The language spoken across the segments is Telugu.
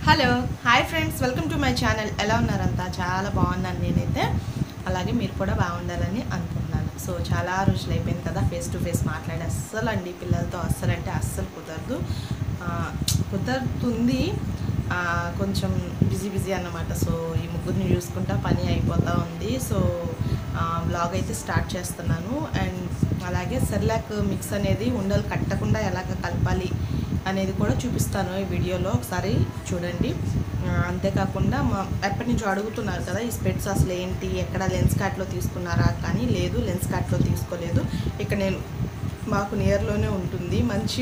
hello hi friends welcome to my channel ఎలా ఉన్నారంతా చాలా బాగున్నాను నేనైతే అలాగే మీరు కూడా బాగుండాలని అనుకుంటున్నాను సో చాలా రోజులు అయిపోయింది కదా ఫేస్ టు ఫేస్ మాట్లాడి అస్సలు అండి పిల్లలతో అస్సలు అంటే అస్సలు కుదరదు ఆ, కుదరుతుంది ఆ, కొంచెం బిజీ బిజీ అన్నమాట సో ఈ ముగ్గురిని చూసుకుంటా పని అయిపోతూ ఉంది సో బ్లాగ్ అయితే స్టార్ట్ చేస్తున్నాను అండ్ అలాగే సెర్లాక్ మిక్స్ అనేది ఉండలు కట్టకుండా ఎలాగ కలపాలి అనేది కూడా చూపిస్తాను ఈ వీడియోలో ఒకసారి చూడండి ఆ, అంతేకాకుండా మా ఎప్పటి నుంచో అడుగుతున్నారు కదా ఈ స్పెట్స్ అసలు ఏంటి ఎక్కడ లెన్స్ కార్ట్లో తీసుకున్నారా కానీ లేదు లెన్స్ కార్ట్లో తీసుకోలేదు ఇక్కడ నేను మాకు నియర్లోనే ఉంటుంది మంచి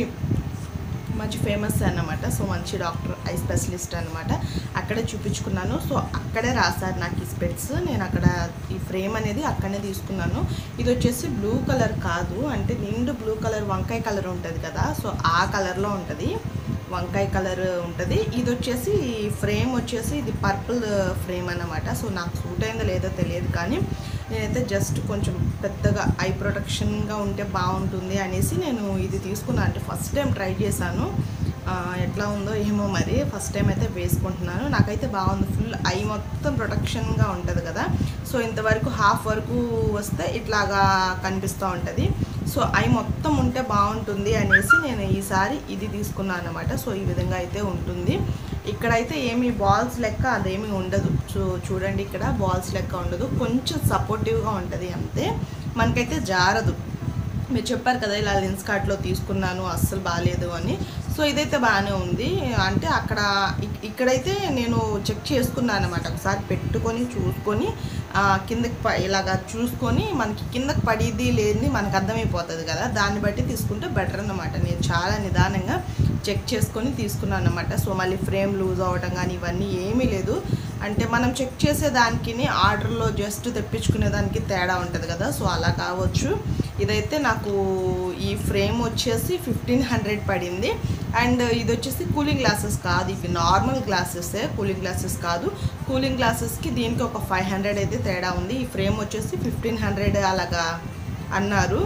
మంచి ఫేమస్ అన్నమాట సో మంచి డాక్టర్ ఐ స్పెషలిస్ట్ అనమాట అక్కడే చూపించుకున్నాను సో అక్కడే రాశారు నాకు ఈ స్పెట్స్ నేను అక్కడ ఈ ఫ్రేమ్ అనేది అక్కడనే తీసుకున్నాను ఇది వచ్చేసి బ్లూ కలర్ కాదు అంటే నిండు బ్లూ కలర్ వంకాయ కలర్ ఉంటుంది కదా సో ఆ కలర్లో ఉంటుంది వంకాయ కలర్ ఉంటుంది ఇది వచ్చేసి ఫ్రేమ్ వచ్చేసి ఇది పర్పుల్ ఫ్రేమ్ అన్నమాట సో నాకు సూట్ అయిందో లేదో తెలియదు కానీ నేనైతే జస్ట్ కొంచెం పెద్దగా ఐ ప్రొటెక్షన్గా ఉంటే బాగుంటుంది అనేసి నేను ఇది తీసుకున్నాను అంటే ఫస్ట్ టైం ట్రై చేశాను ఆ, ఎట్లా ఉందో ఏమో మరి ఫస్ట్ టైం అయితే వేసుకుంటున్నాను నాకైతే బాగుంది ఫుల్ ఐ మొత్తం ప్రొటెక్షన్గా ఉంటుంది కదా సో ఇంతవరకు హాఫ్ వరకు వస్తే ఇట్లాగా కనిపిస్తూ ఉంటుంది సో ఐ మొత్తం ఉంటే బాగుంటుంది అనేసి నేను ఈసారి ఇది తీసుకున్నాను అనమాట సో ఈ విధంగా అయితే ఉంటుంది ఇక్కడైతే ఏమి బాల్స్ లెక్క అదేమీ ఉండదు చూ చూడండి ఇక్కడ బాల్స్ లెక్క ఉండదు కొంచెం సపోర్టివ్గా ఉంటుంది అంతే మనకైతే జారదు మీరు చెప్పారు కదా ఇలా లెన్స్ కార్ట్లో తీసుకున్నాను అస్సలు బాగాలేదు అని సో ఇదైతే బాగానే ఉంది అంటే అక్కడ ఇక్- ఇక్కడైతే నేను చెక్ చేసుకున్నాను అనమాట ఒకసారి పెట్టుకొని చూసుకొని ఆ, కిందకి ప ఇలాగా చూసుకొని మనకి కిందకి పడిది లేనిది మనకు అర్థమైపోతుంది కదా దాన్ని బట్టి తీసుకుంటే బెటర్ అన్నమాట నేను చాలా నిదానంగా చెక్ చేసుకొని తీసుకున్నాను అనమాట సో మళ్ళీ ఫ్రేమ్ లూజ్ అవ్వడం కానీ ఇవన్నీ ఏమీ లేదు అంటే మనం చెక్ చేసే దానికి ఆర్డర్లో జస్ట్ తెప్పించుకునే దానికి తేడా ఉంటుంది కదా సో అలా కావచ్చు ఇదైతే నాకు ఈ ఫ్రేమ్ వచ్చేసి ఫిఫ్టీన్ హండ్రెడ్ పడింది అండ్ ఇది వచ్చేసి కూలింగ్ గ్లాసెస్ కాదు ఇవి నార్మల్ గ్లాసెసే కూలింగ్ గ్లాసెస్ కాదు కూలింగ్ గ్లాసెస్కి దీనికి ఒక ఫైవ్ హండ్రెడ్ అయితే తేడా ఉంది ఈ ఫ్రేమ్ వచ్చేసి ఫిఫ్టీన్ హండ్రెడ్ అలాగా అన్నారు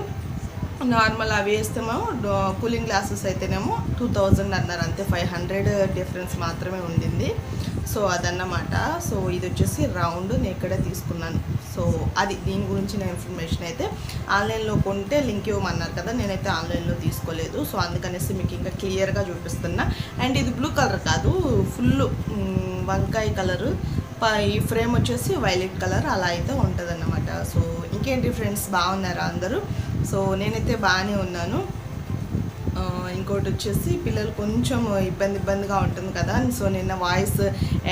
నార్మల్ అవి వేస్తేమో డో- కూలింగ్ గ్లాసెస్ అయితేనేమో టూ థౌజండ్ అన్నారు అంతే ఫైవ్ హండ్రెడ్ డిఫరెన్స్ మాత్రమే ఉండింది సో అదన్నమాట సో ఇది వచ్చేసి రౌండ్ నేను ఇక్కడే తీసుకున్నాను సో అది దీని గురించిన ఇన్ఫర్మేషన్ అయితే ఆన్లైన్లో కొంటే లింక్ ఇవ్వమన్నారు కదా నేనైతే ఆన్లైన్లో తీసుకోలేదు సో అందుకనేసి మీకు ఇంకా క్లియర్గా చూపిస్తున్నా అండ్ ఇది బ్లూ కలర్ కాదు ఫుల్ వంకాయ కలరు ఈ ఫ్రేమ్ వచ్చేసి వైలెట్ కలర్ అలా అయితే ఉంటుంది సో ఇంకేంటి ఫ్రెండ్స్ బాగున్నారా అందరూ సో నేనైతే బాగానే ఉన్నాను ఆ, ఇంకోటి వచ్చేసి పిల్లలు కొంచెం ఇబ్బంది ఇబ్బందిగా ఉంటుంది కదా సో నిన్న వాయిస్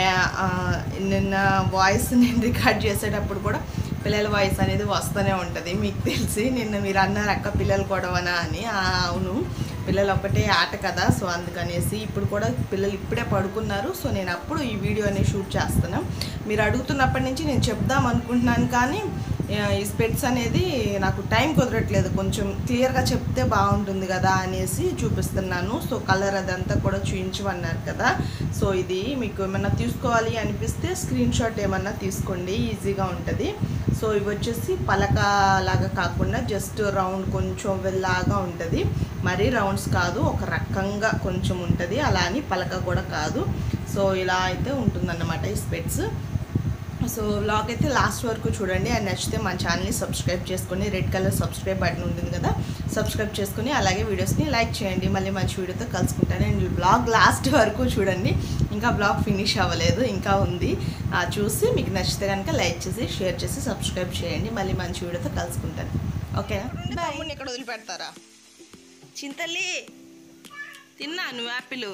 నిన్న వాయిస్ నేను రికార్డ్ చేసేటప్పుడు కూడా పిల్లల వాయిస్ అనేది వస్తూనే ఉంటుంది మీకు తెలిసి నిన్న మీరు అన్నారు అక్క పిల్లలు గొడవనా అని ఆ, అవును పిల్లలు ఒకటే ఆట కదా సో అందుకనేసి ఇప్పుడు కూడా పిల్లలు ఇప్పుడే పడుకున్నారు సో నేను అప్పుడు ఈ వీడియో అనేది షూట్ చేస్తున్నాను మీరు అడుగుతున్నప్పటి నుంచి నేను చెప్దాం అనుకుంటున్నాను కానీ ఆ, ఈ స్పెట్స్ అనేది నాకు టైం కుదరట్లేదు కొంచెం క్లియర్గా చెప్తే బాగుంటుంది కదా అనేసి చూపిస్తున్నాను సో కలర్ అదంతా కూడా చూయించమన్నారు కదా సో ఇది మీకు ఏమన్నా తీసుకోవాలి అనిపిస్తే స్క్రీన్ షాట్ ఏమన్నా తీసుకోండి ఈజీగా ఉంటుంది సో ఇవి వచ్చేసి పలక లాగా కాకుండా జస్ట్ రౌండ్ కొంచెం వెళ్ళాగా ఉంటుంది మరీ రౌండ్స్ కాదు ఒక రకంగా కొంచెం ఉంటుంది అలా అని పలక కూడా కాదు సో ఇలా అయితే ఉంటుందన్నమాట ఈ స్పెట్స్ సో వ్లాగ్ అయితే లాస్ట్ వరకు చూడండి అండ్ నచ్చితే మన ఛానల్ని సబ్స్క్రైబ్ చేసుకొని రెడ్ కలర్ సబ్స్క్రైబ్ బటన్ ఉంటుంది కదా సబ్స్క్రైబ్ చేసుకొని అలాగే వీడియోస్ని లైక్ చేయండి మళ్ళీ మంచి వీడియోతో కలుసుకుంటాను అండ్ బ్లాగ్ లాస్ట్ వరకు చూడండి ఇంకా బ్లాగ్ ఫినిష్ అవ్వలేదు ఇంకా ఉంది ఆ, చూసి మీకు నచ్చితే కనుక లైక్ చేసి షేర్ చేసి సబ్స్క్రైబ్ చేయండి మళ్ళీ మంచి వీడియోతో కలుసుకుంటాను ఓకేనా తమ్ముడిని ఇక్కడ వదిలిపెడతారా చింతల్లి తిన్నా నువ్వు యాపిల్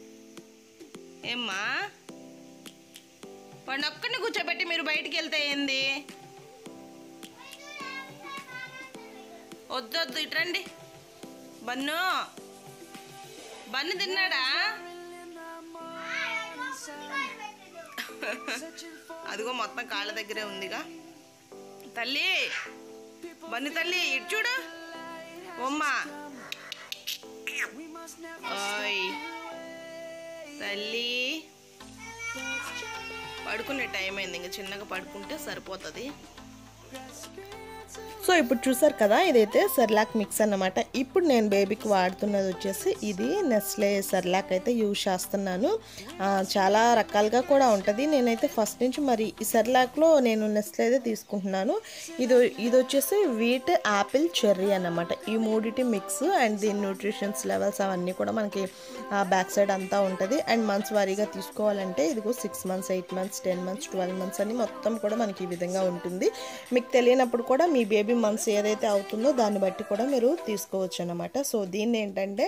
ఏమ్మా వాడిని ఒక్కడిని కూర్చోబెట్టి మీరు బయటికి వెళ్తే ఏంది వద్దు వద్దు ఇట్రండి బన్ను బన్ను తిన్నాడా అదిగో మొత్తం కాళ్ళ దగ్గరే ఉందిగా తల్లి బన్ను తల్లి ఇటు చూడు ఓమ్మా ఓయ్ తల్లి పడుకునే టైం అయింది ఇంకా చిన్నగా పడుకుంటే సరిపోతుంది సో ఇప్పుడు చూసారు కదా ఇదైతే సెర్లాక్ మిక్స్ అన్నమాట ఇప్పుడు నేను బేబీకి వాడుతున్నది వచ్చేసి ఇది నెస్లే సెర్లాక్ అయితే యూజ్ చేస్తున్నాను ఆ, చాలా రకాలుగా కూడా ఉంటుంది నేనైతే ఫస్ట్ నుంచి మరి ఈ సెర్లాక్లో నేను నెస్లే అయితే తీసుకుంటున్నాను ఇది ఇది వచ్చేసి వీట్ యాపిల్ చెర్రీ అన్నమాట ఈ మూడిటి మిక్స్ అండ్ దీని న్యూట్రిషన్స్ లెవెల్స్ అవన్నీ కూడా మనకి బ్యాక్ సైడ్ అంతా ఉంటుంది అండ్ మంత్స్ వారీగా తీసుకోవాలంటే ఇదిగో six months eight months ten months twelve months అని మొత్తం కూడా మనకి ఈ విధంగా ఉంటుంది మీకు తెలియనప్పుడు కూడా మీ బేబీ మంత్స్ ఏదైతే అవుతుందో దాన్ని బట్టి కూడా మీరు తీసుకోవచ్చు అన్నమాట సో దీన్ని ఏంటంటే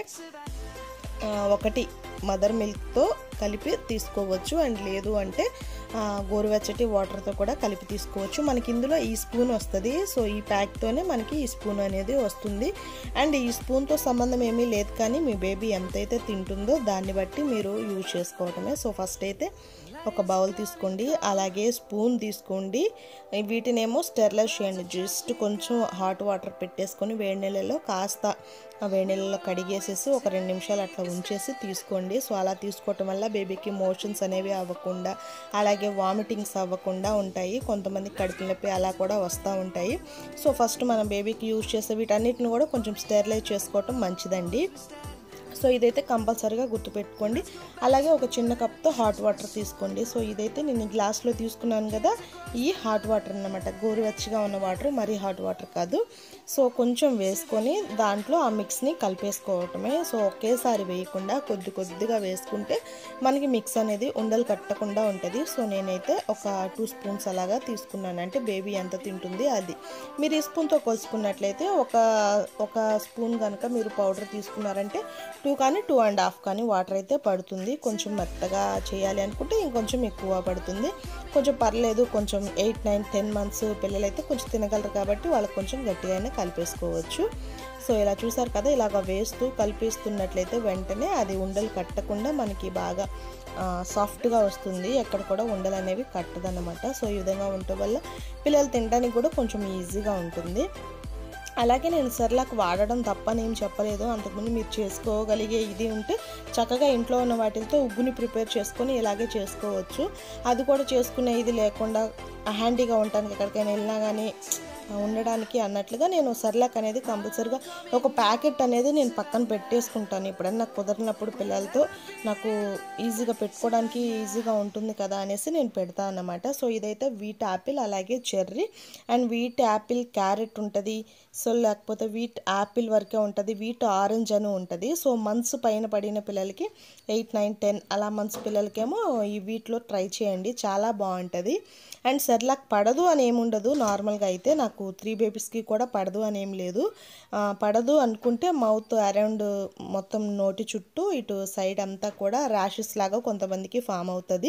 ఆ, ఒకటి మదర్ మిల్క్తో కలిపి తీసుకోవచ్చు అండ్ లేదు అంటే ఆ, గోరువెచ్చటి వాటర్తో కూడా కలిపి తీసుకోవచ్చు మనకి ఇందులో ఈ స్పూన్ వస్తుంది సో ఈ ప్యాక్తోనే మనకి ఈ స్పూన్ అనేది వస్తుంది అండ్ ఈ స్పూన్తో సంబంధం ఏమీ లేదు కానీ మీ బేబీ ఎంతైతే తింటుందో దాన్ని బట్టి మీరు యూజ్ చేసుకోవటమే సో ఫస్ట్ అయితే ఒక బౌల్ తీసుకోండి అలాగే స్పూన్ తీసుకోండి వీటినేమో స్టెరిలైజ్ చేయండి జస్ట్ కొంచెం హాట్ వాటర్ పెట్టేసుకొని వేడి నీళ్ళలో కాస్త ఆ వేడి నీళ్ళలో కడిగేసేసి ఒక రెండు నిమిషాలు అట్లా ఉంచేసి తీసుకోండి సో అలా తీసుకోవటం వల్ల బేబీకి మోషన్స్ అనేవి అవ్వకుండా అలాగే వామిటింగ్స్ అవ్వకుండా ఉంటాయి కొంతమంది కడుపు నొప్పి అలా కూడా వస్తూ ఉంటాయి సో ఫస్ట్ మనం బేబీకి యూజ్ చేసే వీటన్నిటిని కూడా కొంచెం స్టెరిలైజ్ చేసుకోవటం మంచిదండి సో ఇదైతే కంపల్సరీగా గుర్తుపెట్టుకోండి అలాగే ఒక చిన్న కప్తో హాట్ వాటర్ తీసుకోండి సో ఇదైతే నేను గ్లాస్లో తీసుకున్నాను కదా ఈ హాట్ వాటర్ అన్నమాట గోరువెచ్చగా ఉన్న వాటర్ మరీ హాట్ వాటర్ కాదు సో కొంచెం వేసుకొని దాంట్లో ఆ మిక్స్ని కలిపేసుకోవటమే సో ఒకేసారి వేయకుండా కొద్ది కొద్దిగా వేసుకుంటే మనకి మిక్స్ అనేది ఉండలు కట్టకుండా ఉంటుంది సో నేనైతే ఒక టూ స్పూన్స్ అలాగా తీసుకున్నాను అంటే బేబీ ఎంత తింటుంది అది మీరు ఈ స్పూన్తో కొలుసుకున్నట్లయితే ఒక ఒక స్పూన్ కనుక మీరు పౌడర్ తీసుకున్నారంటే టూ కానీ టూ అండ్ హాఫ్ కానీ వాటర్ అయితే పడుతుంది కొంచెం మెత్తగా చేయాలి అనుకుంటే ఇంకొంచెం ఎక్కువ పడుతుంది కొంచెం పర్లేదు కొంచెం ఎయిట్ నైన్ టెన్ మంత్స్ పిల్లలైతే కొంచెం తినగలరు కాబట్టి వాళ్ళకి కొంచెం గట్టిగానే కలిపేసుకోవచ్చు సో ఇలా చూసారు కదా ఇలాగ వేస్తూ కలిపిస్తున్నట్లయితే వెంటనే అది ఉండలు కట్టకుండా మనకి బాగా ఆ, సాఫ్ట్గా వస్తుంది ఎక్కడ కూడా ఉండలు అనేవి కట్టదన్నమాట సో ఈ విధంగా ఉండటం వల్ల పిల్లలు తినడానికి కూడా కొంచెం ఈజీగా ఉంటుంది అలాగే నేను సెర్లాక్ వాడడం తప్పనేం చెప్పలేదు అంతకుముందు మీరు చేసుకోగలిగే ఇది ఉంటే చక్కగా ఇంట్లో ఉన్న వాటితో ఉగ్గుని ప్రిపేర్ చేసుకొని ఇలాగే చేసుకోవచ్చు అది కూడా చేసుకునే ఇది లేకుండా హ్యాండీగా ఉండటానికి ఎక్కడికైనా వెళ్ళినా కానీ ఉండడానికి అన్నట్లుగా నేను సెర్లాక్ అనేది కంపల్సరిగా ఒక ప్యాకెట్ అనేది నేను పక్కన పెట్టేసుకుంటాను ఎప్పుడైనా నాకు కుదరినప్పుడు పిల్లలతో నాకు ఈజీగా పెట్టుకోవడానికి ఈజీగా ఉంటుంది కదా అనేసి నేను పెడతాను అన్నమాట సో ఇదైతే వీట్ యాపిల్ అలాగే cherry and wheat apple carrot ఉంటుంది సో లేకపోతే వీట్ యాపిల్ వరకే ఉంటుంది వీట్ ఆరెంజ్ అని ఉంటుంది సో మంత్స్ పైన పడిన పిల్లలకి ఎయిట్ నైన్ టెన్ అలా మంత్స్ పిల్లలకేమో ఈ వీటిలో ట్రై చేయండి చాలా బాగుంటుంది అండ్ సెర్లాక్ పడదు అని ఏముండదు నార్మల్గా అయితే నాకు త్రీ బేబీస్కి కూడా పడదు అని ఏం లేదు ఆ, పడదు అనుకుంటే మౌత్ అరౌండ్ మొత్తం నోటి చుట్టూ ఇటు సైడ్ అంతా కూడా ర్యాషెస్ లాగా కొంతమందికి ఫామ్ అవుతుంది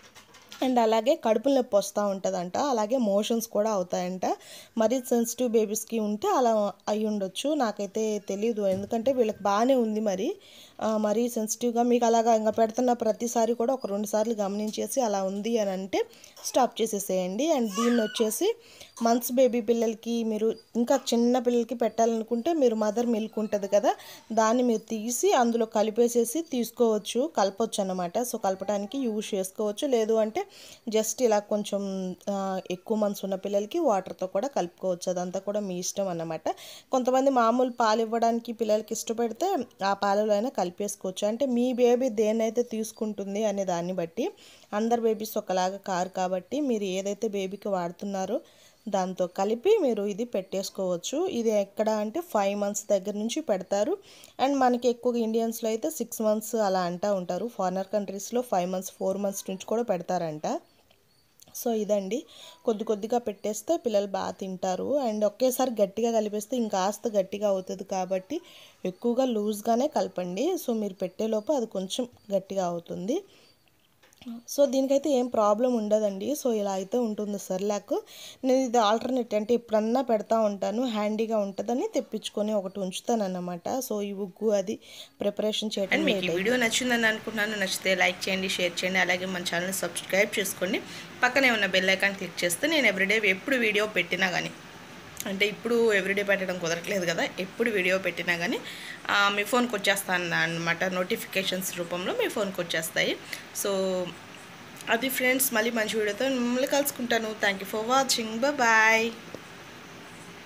అండ్ అలాగే కడుపు నొప్పి వస్తూ ఉంటుందంట అలాగే మోషన్స్ కూడా అవుతాయంట మరీ సెన్సిటివ్ బేబీస్కి ఉంటే అలా అయి ఉండొచ్చు నాకైతే తెలియదు ఎందుకంటే వీళ్ళకి బాగానే ఉంది మరి ఆ, మరీ సెన్సిటివ్గా మీకు అలాగా ఇంకా పెడుతున్న ప్రతిసారి కూడా ఒక రెండు సార్లు గమనించేసి అలా ఉంది అని అంటే స్టాప్ చేసేసేయండి అండ్ దీన్ని వచ్చేసి మంత్స్ బేబీ పిల్లలకి మీరు ఇంకా చిన్న పిల్లలకి పెట్టాలనుకుంటే మీరు మదర్ మిల్క్ ఉంటుంది కదా దాన్ని మీరు తీసి అందులో కలిపేసేసి తీసుకోవచ్చు కలపొచ్చు అనమాట సో కలపడానికి యూజ్ చేసుకోవచ్చు లేదు అంటే జస్ట్ ఇలా కొంచెం ఆ, ఎక్కువ మంత్స్ ఉన్న పిల్లలకి వాటర్తో కూడా కలుపుకోవచ్చు అదంతా కూడా మీ ఇష్టం అన్నమాట కొంతమంది మామూలు పాలు ఇవ్వడానికి పిల్లలకి ఇష్టపడితే ఆ పాలలో అయినా కలిపేసుకోవచ్చు అంటే మీ బేబీ దేన్నైతే తీసుకుంటుంది అనే దాన్ని బట్టి అందరు బేబీస్ ఒకలాగా కారు కాబట్టి మీరు ఏదైతే బేబీకి వాడుతున్నారో దాంతో కలిపి మీరు ఇది పెట్టేసుకోవచ్చు ఇది ఎక్కడ అంటే ఫైవ్ మంత్స్ దగ్గర నుంచి పెడతారు అండ్ మనకి ఎక్కువగా ఇండియన్స్లో అయితే సిక్స్ మంత్స్ అలా అంటూ ఉంటారు ఫారినర్ కంట్రీస్లో ఫైవ్ మంత్స్ ఫోర్ మంత్స్ నుంచి కూడా పెడతారంట సో ఇదండి కొద్ది కొద్దిగా పెట్టేస్తే పిల్లలు బాగా తింటారు అండ్ ఒకేసారి గట్టిగా కలిపేస్తే ఇంకాస్త గట్టిగా అవుతుంది కాబట్టి ఎక్కువగా లూజ్గానే కలపండి సో మీరు పెట్టేలోపు అది కొంచెం గట్టిగా అవుతుంది సో దీనికైతే ఏం ప్రాబ్లం ఉండదండి సో ఇలా అయితే ఉంటుంది సర్లాక్ నేను ఇది ఆల్టర్నేట్ అంటే ఎప్పుడన్నా పెడతా ఉంటాను హ్యాండీగా ఉంటుందని తెప్పించుకొని ఒకటి ఉంచుతాను అన్నమాట సో ఈ ఉగ్గు అది ప్రిపరేషన్ చేయడం అండ్ మీకు లేట్ ఈ వీడియో నచ్చిందని అనుకుంటున్నాను నచ్చితే లైక్ చేయండి షేర్ చేయండి అలాగే మన ఛానల్ సబ్స్క్రైబ్ చేసుకోండి పక్కనే ఉన్న బెల్ ఐకాన్ క్లిక్ చేస్తే నేను ఎవ్రీడే ఎప్పుడు వీడియో పెట్టినా కానీ అంటే ఇప్పుడు ఎవ్రీడే పెట్టడం కుదరట్లేదు కదా ఎప్పుడు వీడియో పెట్టినా కానీ ఆ, మీ ఫోన్కి వచ్చేస్తాను అనమాట నోటిఫికేషన్స్ రూపంలో మీ ఫోన్కి వచ్చేస్తాయి సో అది ఫ్రెండ్స్ మళ్ళీ మంచి వీడియోతో మిమ్మల్ని కలుసుకుంటాను thank you for watching bye